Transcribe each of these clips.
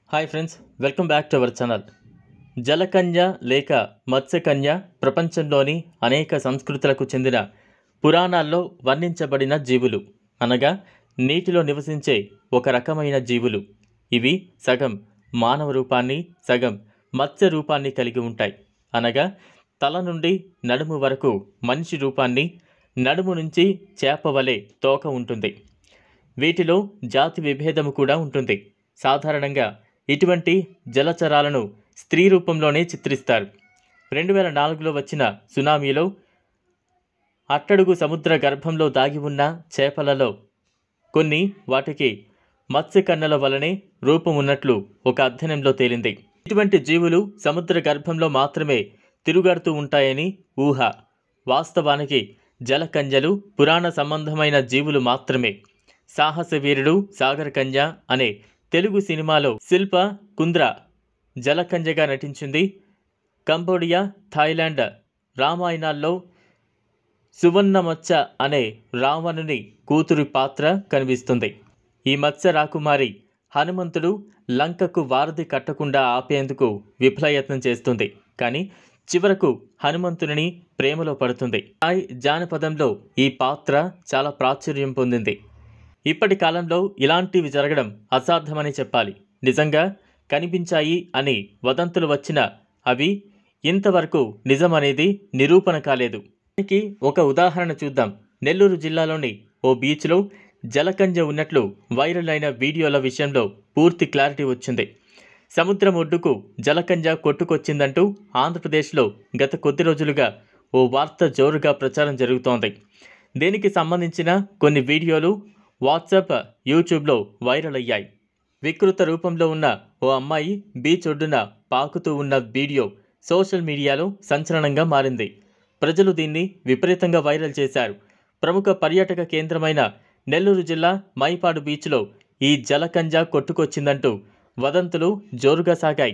hi friends welcome back to our channel జలకన్య లేక మత్స్యకన్య ప్రపంచంలోని అనేక సంస్కృతులకు చెందిన పురాణాల్లో వర్ణించబడిన జీవులు అనగా నీటిలో నివసించే ఒక రకమైన జీవులు ఇవి సగం మానవ రూపాన్ని సగం మత్స్య రూపాన్ని కలిగి ఉంటాయి అనగా తల నుండి నడుము వరకు మనిషి రూపాన్ని నడుము నుంచి చేప వలె తోక ఉంటుంది వీటిలో జాతి విభేదము కూడా ఉంటుంది సాధారణంగా ఇటువంటి జలచరాలను స్త్రీ రూపంలోనే చిత్రిస్తారు రెండు వేల నాలుగులో వచ్చిన సునామీలో అట్టడుగు సముద్ర గర్భంలో దాగి ఉన్న చేపలలో కొన్ని వాటికి మత్స్యకన్నల వలనే రూపం ఉన్నట్లు ఒక అధ్యయనంలో తేలింది ఇటువంటి జీవులు సముద్ర గర్భంలో మాత్రమే తిరుగాడుతూ ఉంటాయని ఊహ వాస్తవానికి జలకంజలు పురాణ సంబంధమైన జీవులు మాత్రమే సాహస వీరుడు సాగర్ కంజ అనే తెలుగు సినిమాలో శిల్ప కుంద్ర జలకంజగా నటించింది కంబోడియా థాయిలాండ్ రామాయణాల్లో సువర్ణమచ్చ అనే రావణుని కూతురి పాత్ర కనిపిస్తుంది ఈ మత్స్య రాకుమారి హనుమంతుడు లంకకు వారధి కట్టకుండా ఆపేందుకు విఫలయత్నం చేస్తుంది కానీ చివరకు హనుమంతుని ప్రేమలో పడుతుంది హాయ్ జానపదంలో ఈ పాత్ర చాలా ప్రాచుర్యం పొందింది ఇప్పటి కాలంలో ఇలాంటివి జరగడం అసాధ్యమని చెప్పాలి నిజంగా కనిపించాయి అని వదంతులు వచ్చిన అవి ఇంతవరకు నిజమనేది నిరూపణ కాలేదు దీనికి ఒక ఉదాహరణ చూద్దాం నెల్లూరు జిల్లాలోని ఓ బీచ్లో జలకంజ ఉన్నట్లు వైరల్ అయిన వీడియోల విషయంలో పూర్తి క్లారిటీ వచ్చింది సముద్రం ఒడ్డుకు జలకంజ కొట్టుకొచ్చిందంటూ ఆంధ్రప్రదేశ్లో గత కొద్ది రోజులుగా ఓ వార్త జోరుగా ప్రచారం జరుగుతోంది దీనికి సంబంధించిన కొన్ని వీడియోలు వాట్సాప్ యూట్యూబ్లో వైరల్ అయ్యాయి వికృత రూపంలో ఉన్న ఓ అమ్మాయి బీచ్ ఒడ్డున పాకుతూ ఉన్న వీడియో సోషల్ మీడియాలో సంచలనంగా మారింది ప్రజలు దీన్ని విపరీతంగా వైరల్ చేశారు ప్రముఖ పర్యాటక కేంద్రమైన నెల్లూరు జిల్లా మైపాడు బీచ్లో ఈ జలకంజ కొట్టుకొచ్చిందంటూ వదంతులు జోరుగా సాగాయి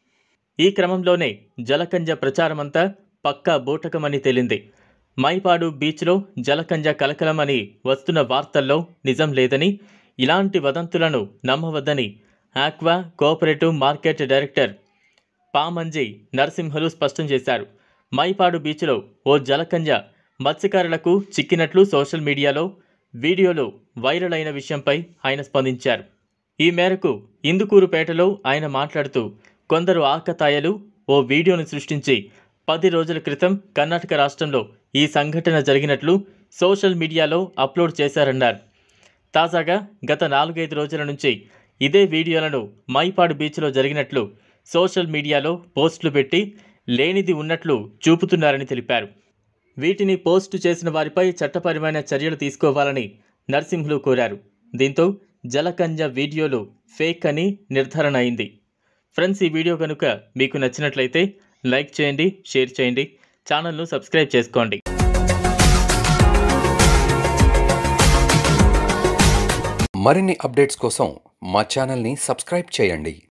ఈ క్రమంలోనే జలకంజ ప్రచారమంతా పక్కా బూటకమని తేలింది మైపాడు బీచ్లో జలకంజ కలకలమని వస్తున్న వార్తల్లో నిజం లేదని ఇలాంటి వదంతులను నమ్మవద్దని aqua cooperative market director Pamanji Narasimhulu స్పష్టం చేశారు మైపాడు బీచ్లో ఓ జలకంజ మత్స్యకారులకు చిక్కినట్లు సోషల్ మీడియాలో వీడియోలు వైరల్ అయిన విషయంపై ఆయన స్పందించారు ఈ మేరకు ఇందుకూరుపేటలో ఆయన మాట్లాడుతూ కొందరు ఆకతాయలు ఓ వీడియోను సృష్టించి పది రోజుల క్రితం కర్ణాటక రాష్ట్రంలో ఈ సంఘటన జరిగినట్లు సోషల్ మీడియాలో అప్లోడ్ చేశారన్నారు తాజాగా గత నాలుగైదు రోజుల నుంచి ఇదే వీడియోలను మైపాడు బీచ్లో జరిగినట్లు సోషల్ మీడియాలో పోస్టులు పెట్టి లేనిది ఉన్నట్లు చూపుతున్నారని తెలిపారు వీటిని పోస్టు చేసిన వారిపై చట్టపరమైన చర్యలు తీసుకోవాలని నరసింహులు కోరారు దీంతో జలకంజ వీడియోలు ఫేక్ అని నిర్ధారణ అయింది ఫ్రెండ్స్ ఈ వీడియో కనుక మీకు నచ్చినట్లయితే లైక్ చేయండి షేర్ చేయండి ఛానల్ను సబ్స్క్రైబ్ చేసుకోండి మరిన్ని అప్డేట్స్ కోసం మా ఛానల్ని సబ్స్క్రైబ్ చేయండి